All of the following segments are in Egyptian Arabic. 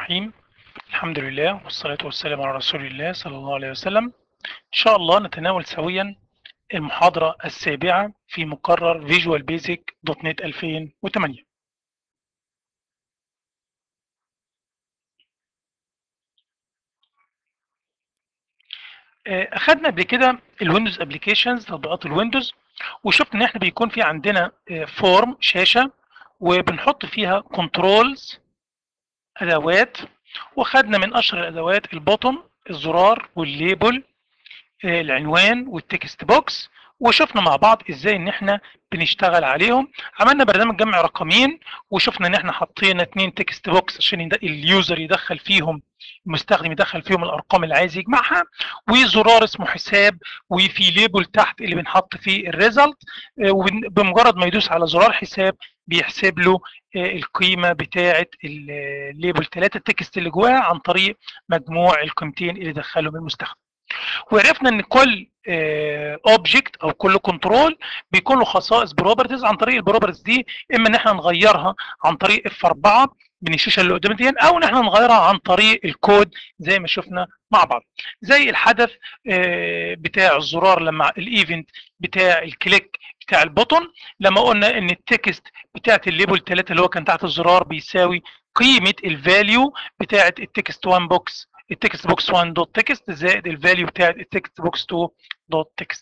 الرحيم الحمد لله والصلاة والسلام على رسول الله صلى الله عليه وسلم إن شاء الله نتناول سويا المحاضرة السابعة في مقرر Visual Basic دوت نت 2008 آه، أخدنا قبل كده الويندوز ابلكيشنز تطبيقات الويندوز وشفنا إن إحنا بيكون في عندنا فورم شاشة وبنحط فيها كنترولز ادوات وخدنا من اشهر الادوات البوتون الزرار والليبل آه، العنوان والتكست بوكس وشفنا مع بعض ازاي ان احنا بنشتغل عليهم عملنا برنامج جمع رقمين وشفنا ان احنا حطينا اتنين تكست بوكس عشان يد- اليوزر يدخل فيهم المستخدم يدخل فيهم الارقام اللي عايز يجمعها وزرار اسمه حساب وفي ليبل تحت اللي بنحط فيه الريزلت وبمجرد ما يدوس على زرار حساب بيحسب له آه، القيمه بتاعه الليبل 3 التكست اللي جواها عن طريق مجموع القيمتين اللي دخلهم المستخدم وعرفنا ان كل اوبجكت او كل كنترول بيكون له خصائص بروبرتيز عن طريق البروبرتيز دي اما ان احنا نغيرها عن طريق اف 4 من الشاشه اللي قدام دي او ان احنا نغيرها عن طريق الكود زي ما شفنا مع بعض زي الحدث آه، بتاع الزرار لما الايفنت بتاع الكليك بتاع البوتون لما قلنا ان التكست بتاعت الليبل 3 اللي هو كان تحت الزرار بيساوي قيمه الفاليو بتاعت التكست 1 بوكس التكست بوكس 1 دوت تكست زائد الفاليو بتاعت التكست بوكس 2 دوت تكست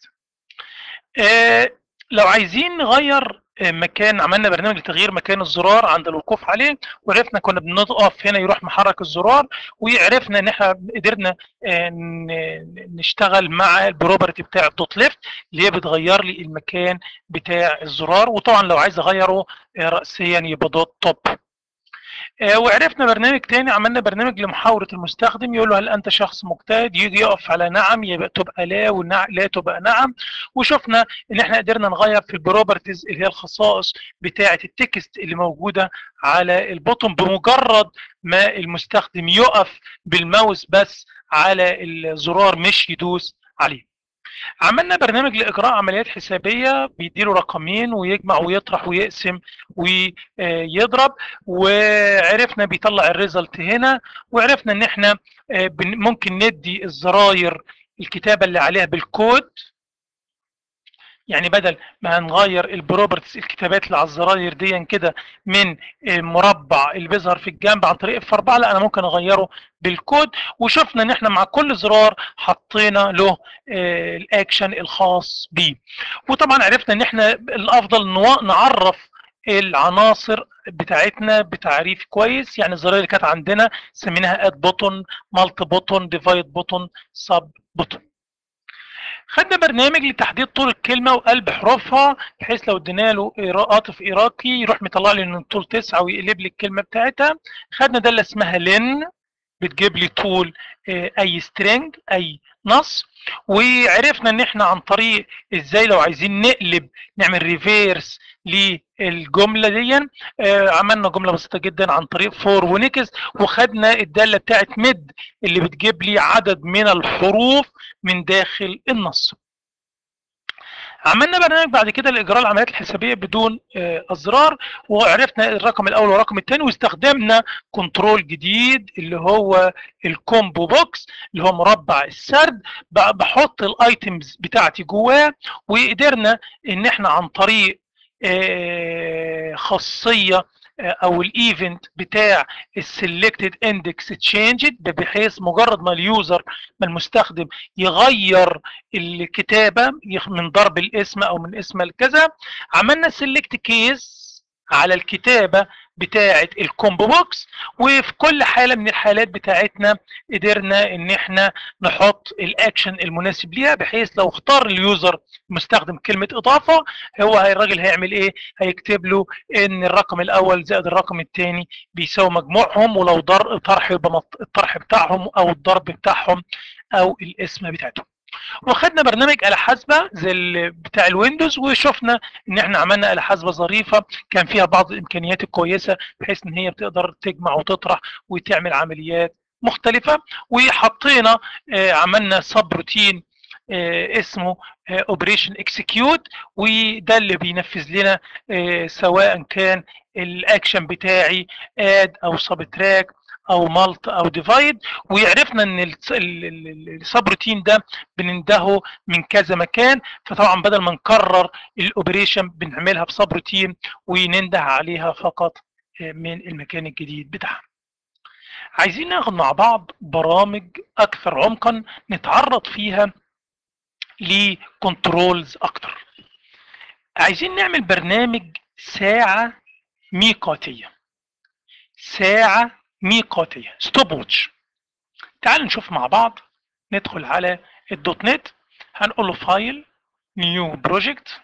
آه لو عايزين نغير آه، مكان عملنا برنامج لتغيير مكان الزرار عند الوقوف عليه وعرفنا كنا بنقف هنا يروح محرك الزرار وعرفنا ان احنا قدرنا آه، ن- نشتغل مع البروبرتي بتاع الدوت ليفت اللي هي بتغير لي المكان بتاع الزرار وطبعا لو عايز اغيره آه، راسيا يبقى دوت توب آه، وعرفنا برنامج تاني عملنا برنامج لمحاورة المستخدم يقول له هل أنت شخص مجتهد يجي يقف على نعم يبقى تبقى لا ونع... لا تبقى نعم وشفنا إن إحنا قدرنا نغير في البروبرتيز اللي هي الخصائص بتاعة التكست اللي موجودة على البوتون بمجرد ما المستخدم يقف بالماوس بس على الزرار مش يدوس عليه عملنا برنامج لاجراء عمليات حسابيه بيديله رقمين ويجمع ويطرح ويقسم ويضرب وعرفنا بيطلع الريزلت هنا وعرفنا ان احنا آه، بن- ممكن ندي الزراير الكتابه اللي عليها بالكود يعني بدل ما هنغير البروبرتيز الكتابات اللي على الزراير دي كده من المربع اللي بيظهر في الجنب عن طريق اف 4 لا انا ممكن اغيره بالكود وشفنا ان احنا مع كل زرار حطينا له آه، الاكشن الخاص بيه وطبعا عرفنا ان احنا الافضل نوا- نعرف العناصر بتاعتنا بتعريف كويس يعني الزراير اللي كانت عندنا سميناها اد بوتون مالتي بوتون ديفايد بوتون سب بوتون خدنا برنامج لتحديد طول الكلمه وقلب حروفها بحيث لو ادينا له إيرا- عاطف ايراقي يروح مطلع لي ان الطول تسعه ويقلب لي الكلمه بتاعتها خدنا ده اللي اسمها لين بتجيب لي طول آه، اي سترينج اي نص وعرفنا ان احنا عن طريق ازاي لو عايزين نقلب نعمل ريفيرس للجمله دي آه، عملنا جمله بسيطه جدا عن طريق فور ونكس وخدنا الداله بتاعت ميد اللي بتجيب لي عدد من الحروف من داخل النص عملنا برنامج بعد كده لاجراء العمليات الحسابيه بدون آه، ازرار وعرفنا الرقم الاول والرقم الثاني واستخدمنا كنترول جديد اللي هو الكومبو بوكس اللي هو مربع السرد ب- بحط الايتمز بتاعتي جواه وقدرنا ان احنا عن طريق آه، خاصيه آه، او الايفنت بتاع السلكتد اندكس تشينجد بحيث مجرد ما اليوزر ما المستخدم يغير الكتابه يخ- من ضرب الاسم او من اسم الكذا عملنا سيلكت كيس على الكتابه بتاعه الكومبو بوكس وفي كل حاله من الحالات بتاعتنا قدرنا ان احنا نحط الاكشن المناسب ليها بحيث لو اختار اليوزر مستخدم كلمه اضافه هو هي- الراجل هيعمل ايه هيكتب له ان الرقم الاول زائد الرقم الثاني بيساوي مجموعهم ولو ضر طرح يبقى مط- الطرح بتاعهم او الضرب بتاعهم او الاسم بتاعتهم وخدنا برنامج آلة حاسبة زي ال- بتاع الويندوز وشفنا ان احنا عملنا آلة حاسبة ظريفة كان فيها بعض الامكانيات الكويسة بحيث ان هي بتقدر تجمع وتطرح وتعمل عمليات مختلفة وحطينا آه، عملنا سب روتين آه، اسمه اوبريشن اكسكيوت وده اللي بينفذ لنا آه، سواء كان الاكشن بتاعي اد او سبتراك او مالت او ديفايد ويعرفنا ان السبروتين ده بنندهه من كذا مكان فطبعا بدل ما نكرر الاوبريشن بنعملها بسبروتين وننده عليها فقط من المكان الجديد بتاعها عايزين ناخد مع بعض برامج اكثر عمقا نتعرض فيها لكنترولز اكتر عايزين نعمل برنامج ساعة ميقاتية ساعة ميقاتية ستوب ووتش تعالوا نشوف مع بعض ندخل على الدوت نت هنقول له فايل نيو بروجكت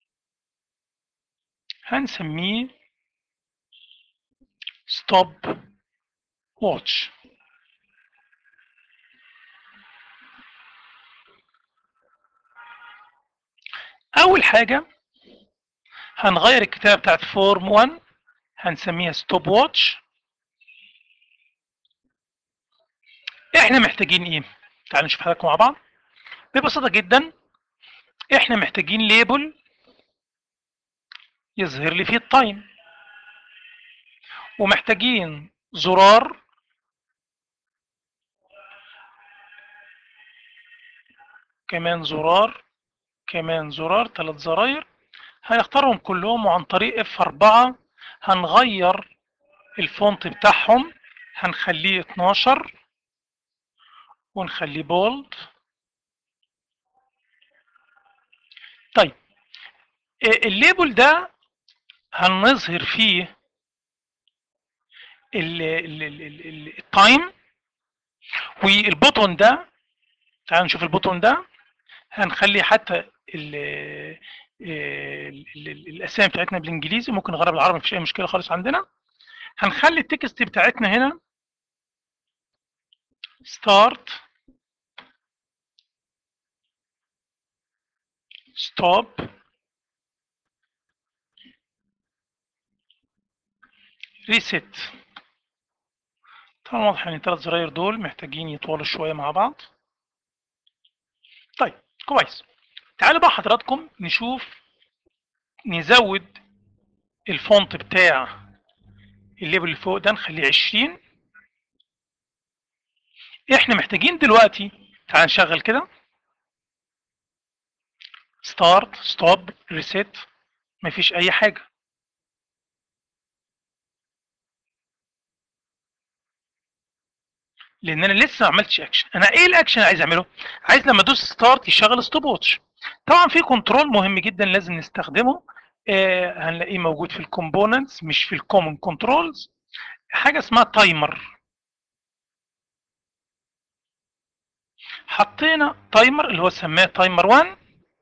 هنسميه ستوب واتش اول حاجه هنغير الكتابه بتاعت فورم 1 هنسميها ستوب واتش احنا محتاجين ايه تعالوا نشوف حضراتكم مع بعض ببساطه جدا احنا محتاجين ليبل يظهر لي فيه التايم ومحتاجين زرار كمان زرار كمان زرار ثلاث زراير هنختارهم كلهم وعن طريق F4 هنغير الفونت بتاعهم هنخليه 12 ونخليه بولد طيب الليبل ده هنظهر فيه التايم والبوتون ده تعالوا نشوف البوتون ده هنخلي حتى ال الاسامي بتاعتنا بالانجليزي ممكن نغيرها بالعربي مفيش اي مشكله خالص عندنا هنخلي التكست بتاعتنا هنا start stop reset طبعا واضح ان الثلاث زراير دول محتاجين يطولوا شويه مع بعض طيب كويس تعالوا بقى حضراتكم نشوف نزود الفونت بتاع الليبل اللي فوق ده نخليه 20 احنا محتاجين دلوقتي تعال نشغل كده ستارت ستوب ريسيت مفيش اي حاجه لان انا لسه ما عملتش اكشن انا ايه الاكشن اللي عايز اعمله عايز لما ادوس ستارت يشغل ستوب واتش طبعا في كنترول مهم جدا لازم نستخدمه آه هنلاقيه موجود في الكومبوننتس مش في الكومن كنترولز حاجه اسمها تايمر حطينا تايمر اللي هو سماه تايمر 1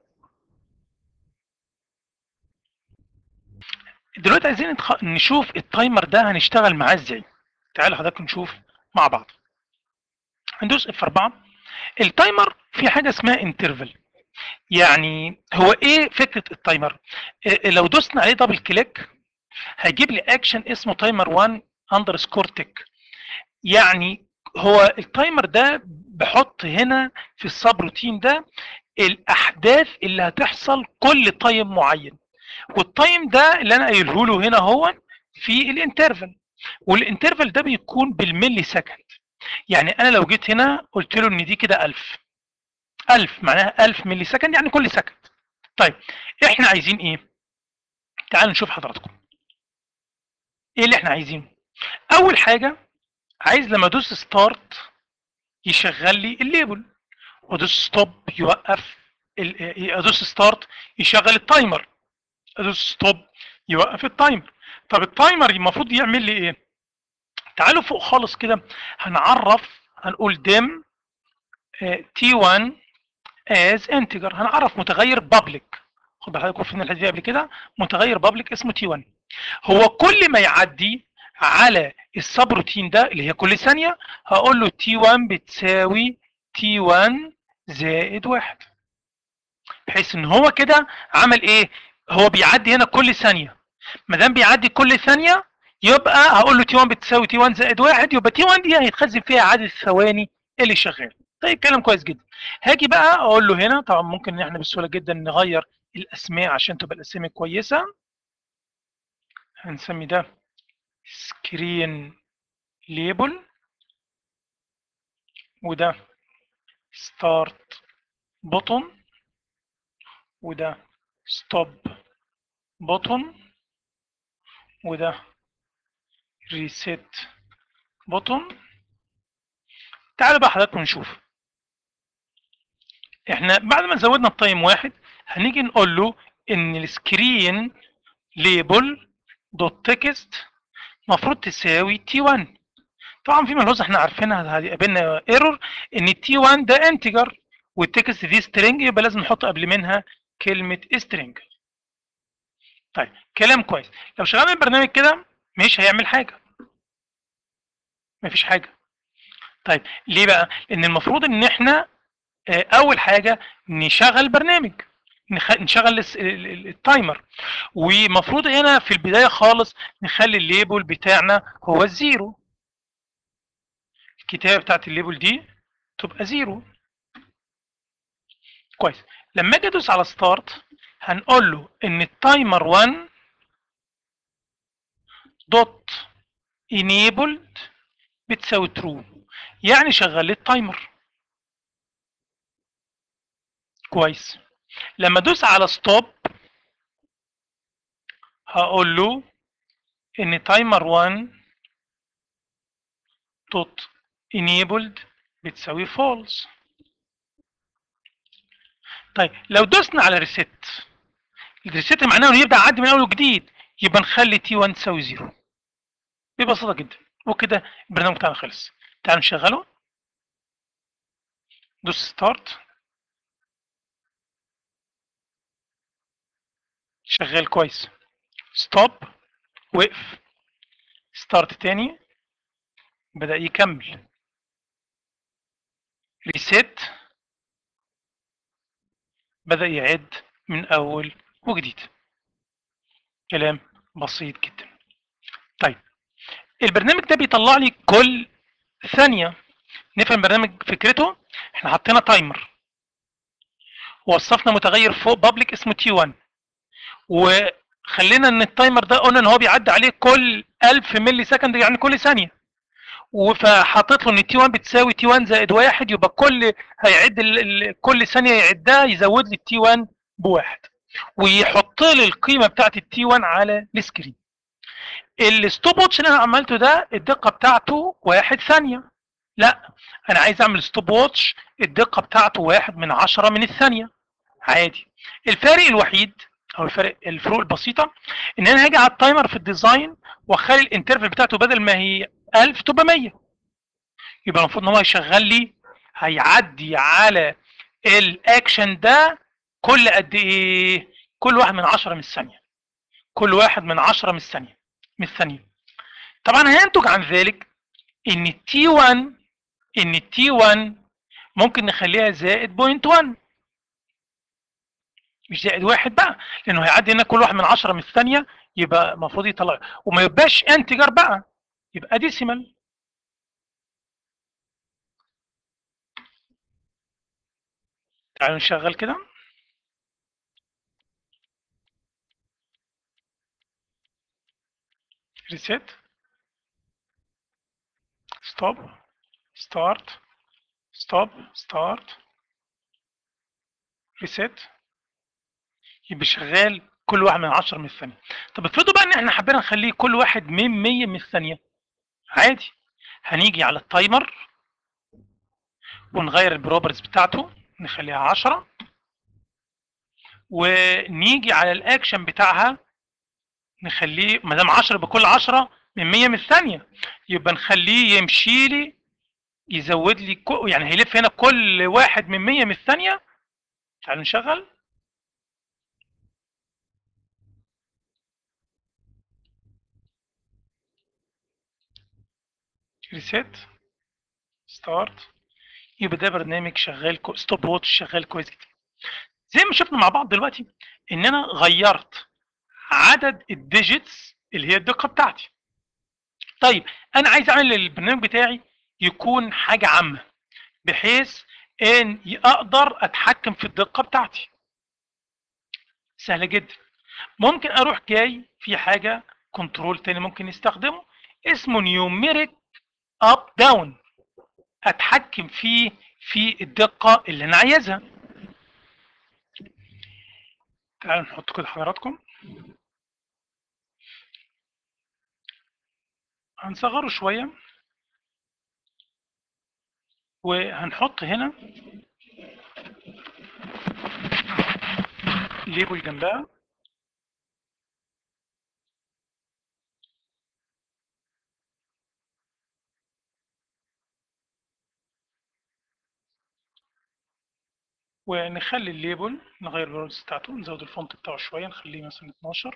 دلوقتي عايزين نشوف التايمر ده هنشتغل معاه ازاي تعالوا حضراتكم نشوف مع بعض هندوس اف 4 التايمر في حاجه اسمها انترفال يعني هو ايه فكره التايمر إيه لو دوسنا عليه دبل كليك هيجيب لي اكشن اسمه تايمر 1 اندرسكور تك يعني هو التايمر ده بحط هنا في السب روتين ده الاحداث اللي هتحصل كل تايم معين والتايم ده اللي انا قايله له هنا هو في الانترفال والانترفال ده بيكون بالملي سكند يعني انا لو جيت هنا قلت له ان دي كده 1000 1000 معناها 1000 ملي سكند يعني كل سكند طيب احنا عايزين ايه تعالوا نشوف حضراتكم ايه اللي احنا عايزينه اول حاجه عايز لما ادوس ستارت يشغل لي الليبل وادوس ستوب يوقف ادوس ستارت يشغل التايمر ادوس ستوب يوقف التايمر طب التايمر المفروض يعمل لي ايه تعالوا فوق خالص كده هنعرف هنقول ديم تي 1 از انتجر هنعرف متغير بابليك خد بالك عرفنا الحته دي قبل كده متغير بابليك اسمه تي 1 هو كل ما يعدي على السب روتين ده اللي هي كل ثانيه هقول له تي 1 بتساوي تي 1 زائد واحد بحيث ان هو كده عمل ايه هو بيعدي هنا كل ثانيه ما دام بيعدي كل ثانيه يبقى هقول له تي 1 بتساوي تي 1 زائد واحد يبقى تي 1 دي هيتخزن فيها عدد الثواني اللي شغال طيب كلام كويس جدا هاجي بقى اقول له هنا طبعا ممكن ان احنا بسهوله جدا نغير الاسماء عشان تبقى الاسامي كويسه هنسمي ده سكرين ليبل وده ستارت بوتون وده ستوب بوتون وده ريسيت بوتون تعالوا بقى حضراتكم نشوف احنا بعد ما زودنا التايم واحد هنيجي نقول له ان السكرين ليبل دوت تكست المفروض تساوي تي 1 طبعا في ملحوظه احنا عارفينها هيقابلنا ايرور ان التي 1 ده انتجر والتكست دي سترينج يبقى لازم نحط قبل منها كلمه سترينج طيب كلام كويس لو شغلنا البرنامج كده مش هيعمل حاجه مفيش حاجه طيب ليه بقى لان المفروض ان احنا اول حاجه نشغل برنامج نشغل التايمر ومفروض هنا في البدايه خالص نخلي الليبل بتاعنا هو الزيرو الكتابه بتاعت الليبل دي تبقى زيرو كويس لما اجي ادوس على ستارت هنقول له ان التايمر 1 دوت enabled بتساوي true يعني شغل لي التايمر كويس لما ادوس على ستوب هقول له ان تايمر 1 دوت enabled بتساوي false طيب لو دوسنا على ريست الريست معناه انه يبدا عدي من اول وجديد يبقى نخلي تي 1 تساوي 0 ببساطه جدا وكده البرنامج بتاعنا خلص تعالوا نشغله دوس ستارت شغال كويس ستوب وقف ستارت تاني بدأ يكمل ريسيت بدأ يعد من أول وجديد كلام بسيط جدا طيب البرنامج ده بيطلع لي كل ثانية نفهم البرنامج فكرته احنا حطينا تايمر ووصفنا متغير فوق بابليك اسمه تي 1 وخلينا ان التايمر ده قلنا ان هو بيعدي عليه كل 1000 ملي سكند يعني كل ثانيه فحطيت له ان تي 1 بتساوي تي 1 زائد واحد يبقى كل هيعد كل ثانيه يعدها يزود لي التي 1 بواحد ويحط لي القيمه بتاعت التي 1 على السكرين الستوب واتش اللي انا عملته ده الدقه بتاعته واحد ثانيه لا انا عايز اعمل ستوب واتش الدقه بتاعته واحد من عشرة من الثانيه عادي الفارق الوحيد او الفرق الفروق البسيطه ان انا هاجي على التايمر في الديزاين واخلي الانترفال بتاعته بدل ما هي 1000 تبقى 100 يبقى المفروض ان هو يشغل لي هيعدي على الاكشن ده كل قد ايه كل واحد من 10 من الثانيه كل واحد من 10 من الثانيه من الثانيه طبعا هينتج عن ذلك ان التي 1 ان التي 1 ممكن نخليها زائد بوينت 1 مش زائد واحد بقى لانه هيعدي هنا كل واحد من 10 من الثانيه يبقى المفروض يطلع وما يبقاش انتجر بقى يبقى ديسيمال تعالوا نشغل كده ريسيت ستوب ستارت ستوب ستارت ريسيت يبقى شغال كل واحد من 10 من الثانيه طب افرضوا بقى ان احنا حبينا نخليه كل واحد من 100 من الثانيه عادي هنيجي على التايمر ونغير البروبرز بتاعته نخليها 10 ونيجي على الاكشن بتاعها نخليه ما دام 10 بكل 10 من 100 من الثانيه يبقى نخليه يمشي لي يزود لي يعني هيلف هنا كل واحد من 100 من الثانيه تعالوا نشغل ريسيت ستارت يبقى ده برنامج شغال كو... ستوب واتش شغال كويس جدا زي ما شفنا مع بعض دلوقتي ان انا غيرت عدد الديجيتس اللي هي الدقه بتاعتي طيب انا عايز اعمل البرنامج بتاعي يكون حاجه عامه بحيث ان اقدر اتحكم في الدقه بتاعتي سهله جدا ممكن اروح جاي في حاجه كنترول تاني ممكن نستخدمه اسمه نيوميريك اب داون اتحكم فيه في الدقة اللي انا عايزها تعالوا نحط كده حضراتكم هنصغره شوية وهنحط هنا ليبل جنبها ونخلي الليبل نغير الرولز بتاعته نزود الفونت بتاعه شوية نخليه مثلا 12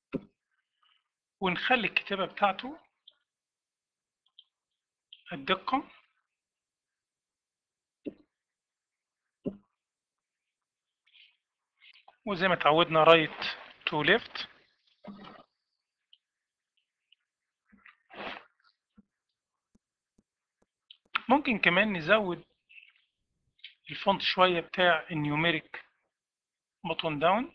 ونخلي الكتابة بتاعته الدقة وزي ما اتعودنا رايت تو ليفت ممكن كمان نزود الفونت شوية بتاع النيوميريك بوتون داون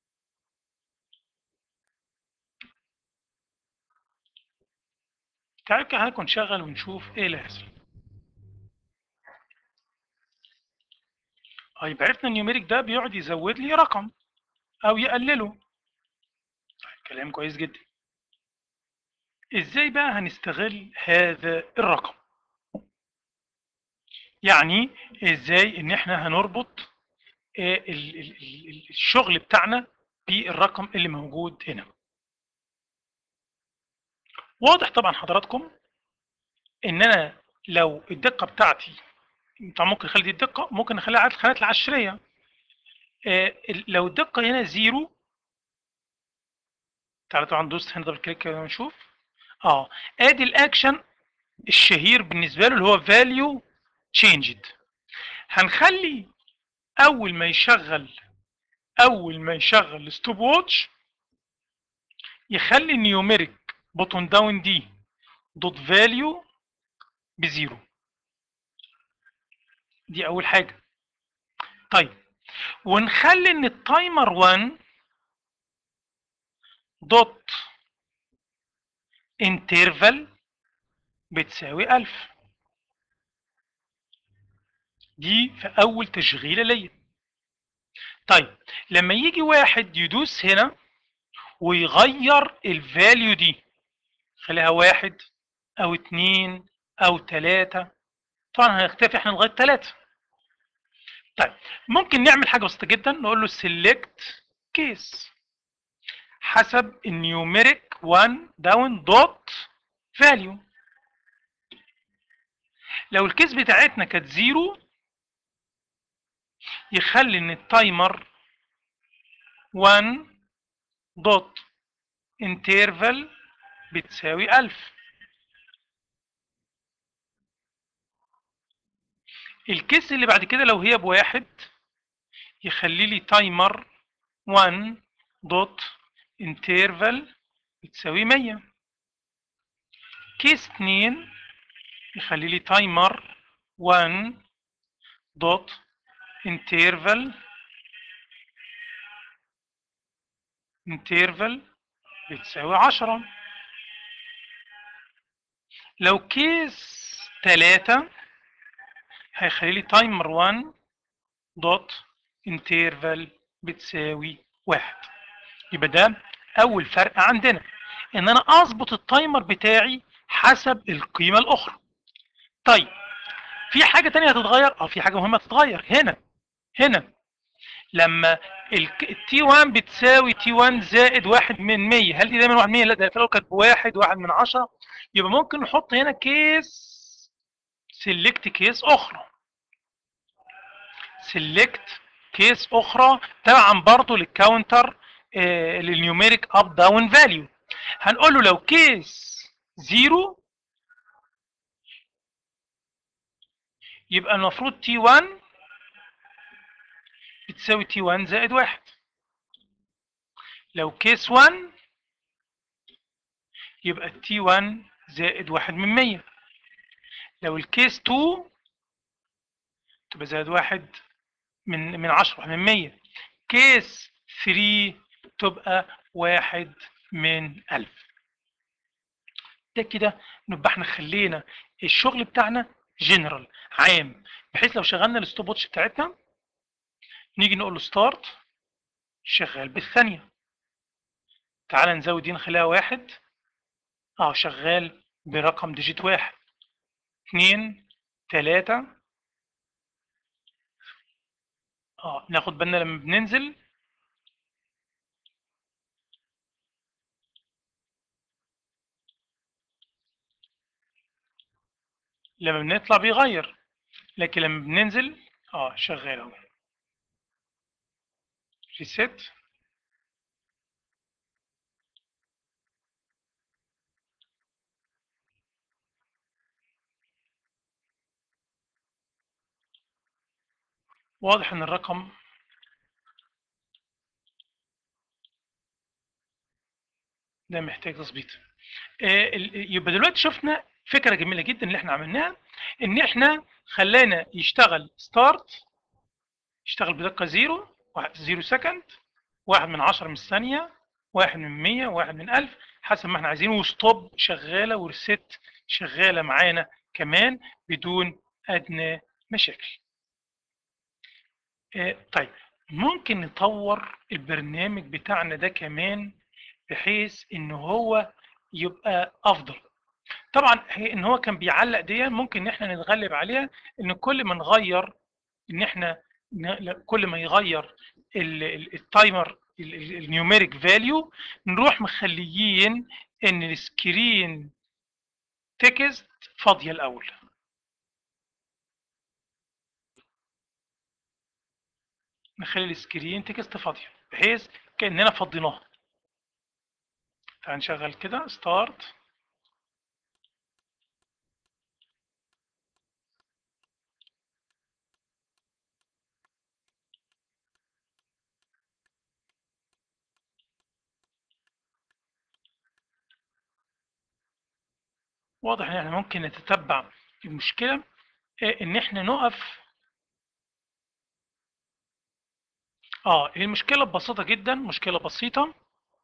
تعالوا كده هنكون نشغل ونشوف ايه اللي هيحصل طيب عرفنا النيوميريك ده بيقعد يزود لي رقم او يقلله طيب كلام كويس جدا ازاي بقى هنستغل هذا الرقم يعني ازاي ان احنا هنربط الشغل بتاعنا بالرقم اللي موجود هنا واضح طبعا حضراتكم ان انا لو الدقة بتاعتي طبعا ممكن اخلي دي الدقة ممكن اخليها عدد الخانات العشرية لو الدقة هنا زيرو تعالى طبعا دوست هنا دبل كليك كده ونشوف اه ادي الاكشن الشهير بالنسبة له اللي هو value changed هنخلي اول ما يشغل اول ما يشغل ستوب واتش يخلي النيوميريك بوتون داون دي دوت فاليو بزيرو دي اول حاجه طيب ونخلي ان التايمر 1 دوت انترفال بتساوي 1000 دي في اول تشغيله ليا طيب لما يجي واحد يدوس هنا ويغير الفاليو دي خليها واحد او اتنين او تلاتة طبعا هنختفي احنا لغايه تلاتة طيب ممكن نعمل حاجه بسيطه جدا نقول له select case حسب النيوميريك 1 داون دوت فاليو لو الكيس بتاعتنا كانت زيرو يخلي ان التايمر 1 دوت انترفال بتساوي 1000 الكيس اللي بعد كده لو هي بواحد يخلي لي تايمر 1 دوت انترفال بتساوي 100 كيس 2 يخلي لي تايمر 1 دوت interval interval بتساوي عشرة لو كيس تلاتة هيخلي لي تايمر 1 دوت interval بتساوي واحد يبقى ده أول فرق عندنا إن أنا أظبط التايمر بتاعي حسب القيمة الأخرى طيب في حاجة تانية هتتغير اه في حاجة مهمة تتغير هنا هنا لما التي 1 بتساوي تي 1 زائد واحد من 100 هل دي دايما واحد من 100 لا ده لو كانت بواحد واحد من 10 يبقى ممكن نحط هنا كيس سيلكت كيس اخرى سيلكت كيس اخرى تبعا برضه للكاونتر آه للنيوميريك اب داون فاليو هنقول له لو كيس زيرو يبقى المفروض تي 1 بتساوي تي 1 زائد واحد لو كيس 1 يبقى تي 1 زائد واحد من 100 لو الكيس 2 تبقى زائد واحد من من 10 من 100 كيس 3 تبقى واحد من 1000 ده كده نبقى احنا خلينا الشغل بتاعنا جنرال عام بحيث لو شغلنا الستوب واتش بتاعتنا نيجي نقول له ستارت شغال بالثانية تعال نزود دي نخليها واحد اه شغال برقم ديجيت واحد اتنين تلاتة اه ناخد بالنا لما بننزل لما بنطلع بيغير لكن لما بننزل اه شغال اهو ريسيت واضح ان الرقم ده محتاج تظبيط آه، ال- يبقى دلوقتي شفنا فكره جميله جدا اللي احنا عملناها ان احنا خلانا يشتغل ستارت يشتغل بدقه زيرو واحد زيرو سكند واحد من عشرة من الثانيه واحد من مية واحد من ألف حسب ما احنا عايزين وستوب شغاله وريست شغاله معانا كمان بدون ادنى مشاكل آه، طيب ممكن نطور البرنامج بتاعنا ده كمان بحيث ان هو يبقى افضل طبعا هي ان هو كان بيعلق دي ممكن ان احنا نتغلب عليها ان كل ما نغير ان احنا ن- كل ما يغير ال- ال- التايمر النيوميريك فاليو نروح مخليين ان السكرين تكست فاضيه الاول نخلي السكرين تكست فاضيه بحيث كاننا فضيناها تعال نشغل كده ستارت واضح ان احنا ممكن نتتبع المشكله آه، ان احنا نقف اه المشكله ببساطه جدا مشكله بسيطه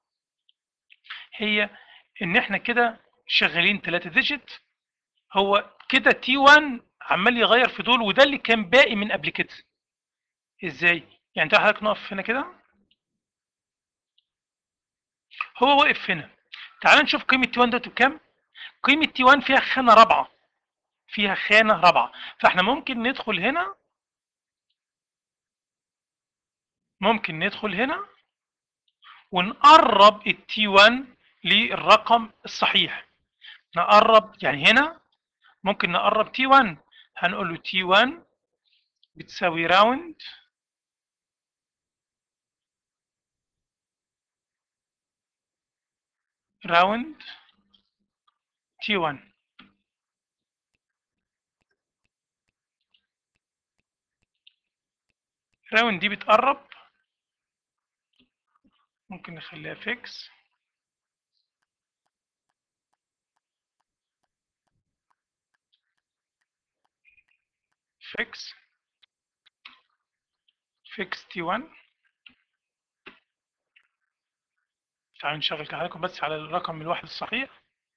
هي ان احنا كده شغالين 3 ديجيت هو كده تي 1 عمال يغير في دول وده اللي كان باقي من قبل كده ازاي يعني تعالى حضرتك نقف هنا كده هو واقف هنا تعال نشوف قيمه تي 1 دلوقتي بكام قيمه تي 1 فيها خانه رابعه فيها خانه رابعه فاحنا ممكن ندخل هنا ممكن ندخل هنا ونقرب التي 1 للرقم الصحيح نقرب يعني هنا ممكن نقرب تي 1 هنقول له تي 1 بتساوي راوند راوند تي 1 راوند دي بتقرب ممكن نخليها فيكس فيكس فيكس تي 1 تعالوا نشغل كده لكم بس على الرقم الواحد الصحيح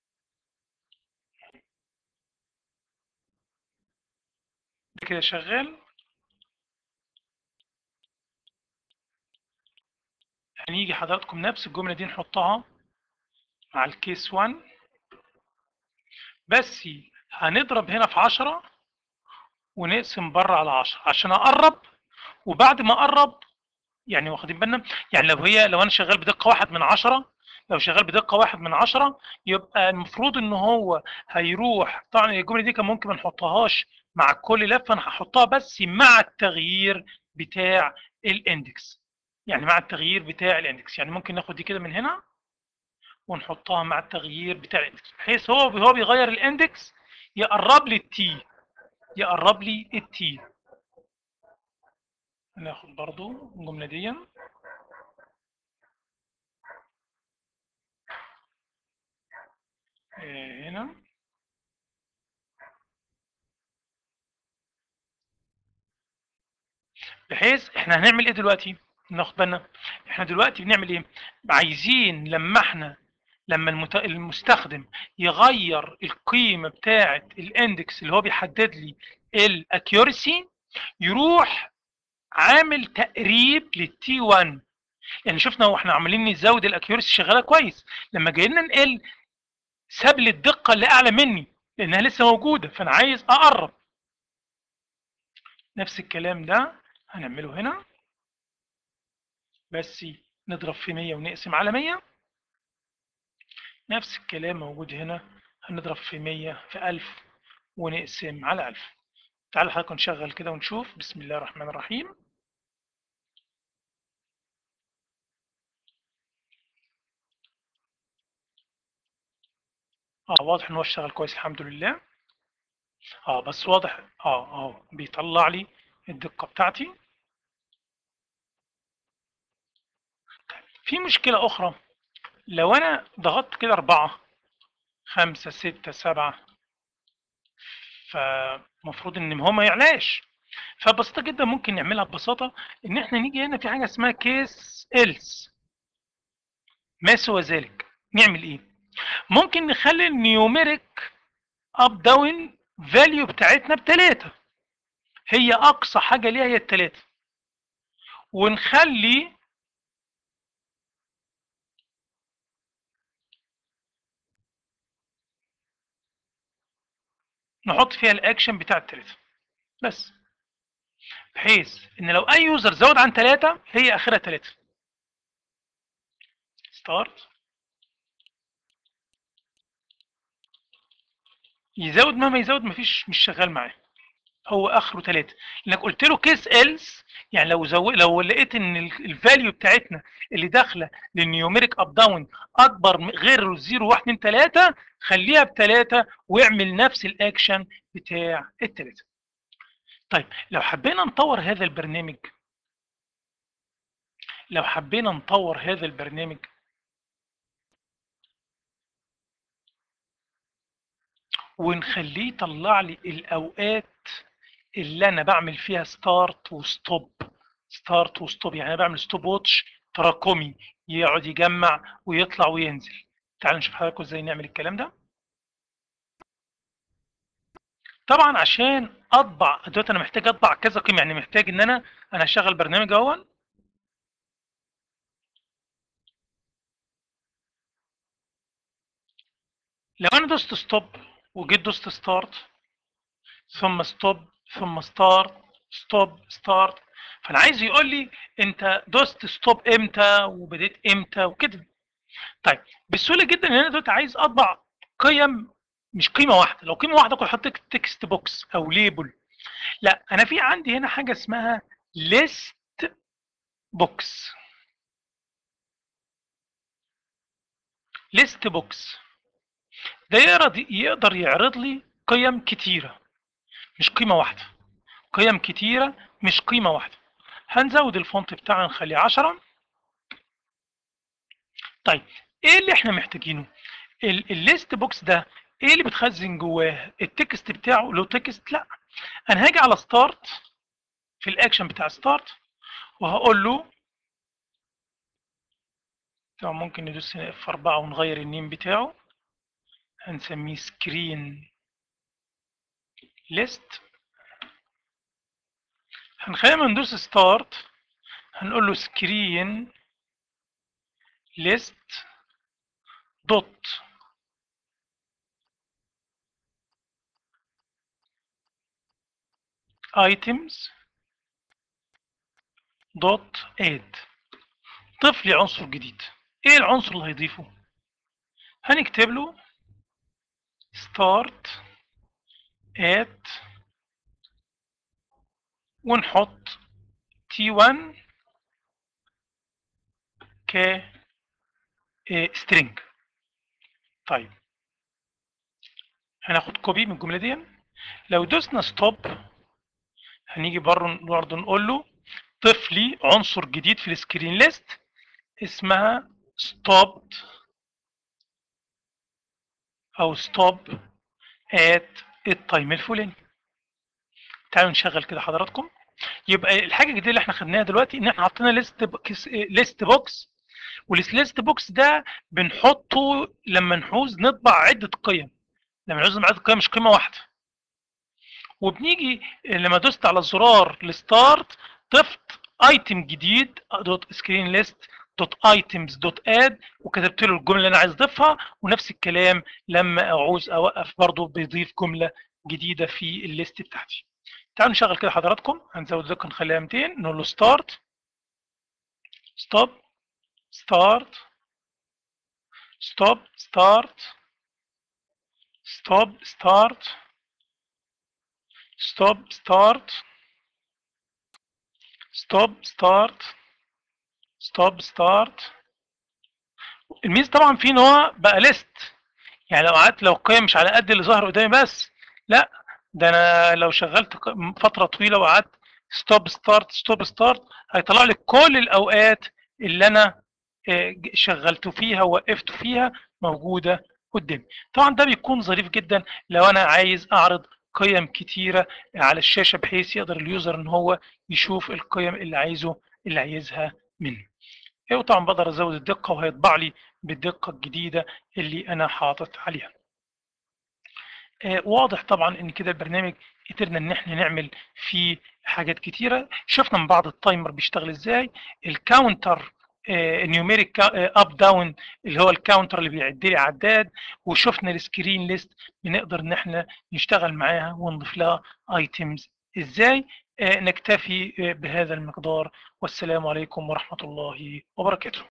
ده كده شغال هنيجي حضراتكم نفس الجملة دي نحطها مع الكيس 1 بس هنضرب هنا في 10 ونقسم بره على 10 عشان اقرب وبعد ما اقرب يعني واخدين بالنا يعني لو هي لو انا شغال بدقه واحد من عشرة لو شغال بدقه واحد من عشرة يبقى المفروض ان هو هيروح طبعا الجمله دي كان ممكن ما نحطهاش مع كل لفه انا هحطها بس مع التغيير بتاع الاندكس يعني مع التغيير بتاع الاندكس يعني ممكن ناخد دي كده من هنا ونحطها مع التغيير بتاع الاندكس بحيث هو هو بيغير الاندكس يقرب لي التي يقرب لي التي ناخد برضو الجملة دي آه، هنا بحيث احنا هنعمل ايه دلوقتي ناخد بالنا احنا دلوقتي بنعمل ايه عايزين لما احنا لما المت... المستخدم يغير القيمه بتاعه الاندكس اللي هو بيحدد لي الاكيورسي يروح عامل تقريب للتي 1 يعني شفنا واحنا عاملين نزود الاكيورسي شغاله كويس لما جينا نقل ساب لي الدقه اللي اعلى مني لانها لسه موجوده فانا عايز اقرب نفس الكلام ده هنعمله هنا بس نضرب في 100 ونقسم على 100 نفس الكلام موجود هنا هنضرب في 100 في 1000 ونقسم على 1000 تعالوا حضرتك نشغل كده ونشوف بسم الله الرحمن الرحيم اه واضح ان هو اشتغل كويس الحمد لله اه بس واضح اه اه بيطلع لي الدقة بتاعتي في مشكلة أخرى لو أنا ضغطت كده أربعة خمسة ستة سبعة فمفروض إن هو ما يعلاش فبسيطة جدا ممكن نعملها ببساطة إن إحنا نيجي هنا في حاجة اسمها كيس إلس ما سوى ذلك نعمل إيه؟ ممكن نخلي النيوميريك أب داون فاليو بتاعتنا بتلاتة هي أقصى حاجة ليها هي التلاتة ونخلي نحط فيها الاكشن بتاع التلاتة بس بحيث ان لو اي يوزر زود عن تلاتة هي اخرها تلاتة ستارت يزود مهما يزود مفيش مش شغال معاه هو اخره تلاتة لانك قلت له كيس ايلس يعني لو زو... لو لقيت ان الفاليو بتاعتنا اللي داخله للنيوميريك اب داون اكبر من غير 0 1 2 3 خليها بثلاثه واعمل نفس الاكشن بتاع الثلاثه. طيب لو حبينا نطور هذا البرنامج لو حبينا نطور هذا البرنامج ونخليه يطلع لي الاوقات اللي انا بعمل فيها ستارت وستوب ستارت وستوب يعني انا بعمل ستوب واتش تراكمي يقعد يجمع ويطلع وينزل تعالوا نشوف حضراتكم ازاي نعمل الكلام ده طبعا عشان اطبع دلوقتي انا محتاج اطبع كذا قيمه يعني محتاج ان انا انا هشغل برنامج اهو لو انا دوست ستوب وجيت دوست ستارت ثم ستوب ثم ستارت ستوب ستارت فانا عايز يقول لي انت دوست ستوب امتى وبديت امتى وكده طيب بسهوله جدا ان انا دلوقتي عايز اطبع قيم مش قيمه واحده لو قيمه واحده كنت حطيت تكست بوكس او ليبل لا انا في عندي هنا حاجه اسمها ليست بوكس ليست بوكس ده يقدر يقدر يعرض لي قيم كتيره مش قيمه واحده قيم كتيره مش قيمه واحده هنزود الفونت بتاعنا نخليه 10 طيب ايه اللي احنا محتاجينه الليست بوكس ده ايه اللي بتخزن جواه التكست بتاعه لو تكست لا انا هاجي على ستارت في الاكشن بتاع ستارت وهقول له طبعا ممكن ندوس هنا اف 4 ونغير النيم بتاعه هنسميه سكرين ليست هنخلينا ندوس ستارت هنقول له سكرين ليست دوت items دوت add ضيف لي عنصر جديد ايه العنصر اللي هيضيفه هنكتب له start at ونحط t1 ك string طيب هناخد كوبي من الجمله دي لو دوسنا ستوب هنيجي بره برضه نقول له ضيف لي عنصر جديد في السكرين ليست اسمها stopped او stop at التايم الفلاني تعالوا نشغل كده حضراتكم يبقى الحاجه الجديده اللي احنا خدناها دلوقتي ان احنا حطينا ليست ليست بوكس والسليست بوكس ده بنحطه لما نعوز نطبع عده قيم لما نعوز نطبع عده قيم مش قيمه واحده وبنيجي لما دوست على زرار الستارت ضفت ايتم جديد دوت سكرين ليست دوت ايتمز دوت اد وكتبت له الجمله اللي انا عايز اضيفها ونفس الكلام لما اعوز اوقف برضو بيضيف جمله جديده في الليست بتاعتي تعالوا نشغل كده حضراتكم هنزود ذكر نخليها 200 نقول له ستارت ستوب ستارت ستوب ستارت ستوب ستارت ستوب ستارت ستوب ستارت ستوب ستارت الميز طبعا فيه ان هو بقى ليست يعني لو قعدت لو قيم مش على قد اللي ظهر قدامي بس لا ده انا لو شغلت فتره طويله وقعدت ستوب ستارت ستوب ستارت هيطلع لي كل الاوقات اللي انا شغلت فيها ووقفت فيها موجوده قدامي طبعا ده بيكون ظريف جدا لو انا عايز اعرض قيم كتيره على الشاشه بحيث يقدر اليوزر ان هو يشوف القيم اللي عايزه اللي عايزها منه وطبعا بقدر ازود الدقه وهيطبع لي بالدقه الجديده اللي انا حاطط عليها واضح طبعا ان كده البرنامج قدرنا ان احنا نعمل فيه حاجات كتيره شفنا من بعض التايمر بيشتغل ازاي الكاونتر نيوميريك اب داون اللي هو الكاونتر اللي بيعد لي عداد وشفنا السكرين ليست بنقدر ان احنا نشتغل معاها ونضيف لها ايتمز ازاي نكتفي بهذا المقدار والسلام عليكم ورحمه الله وبركاته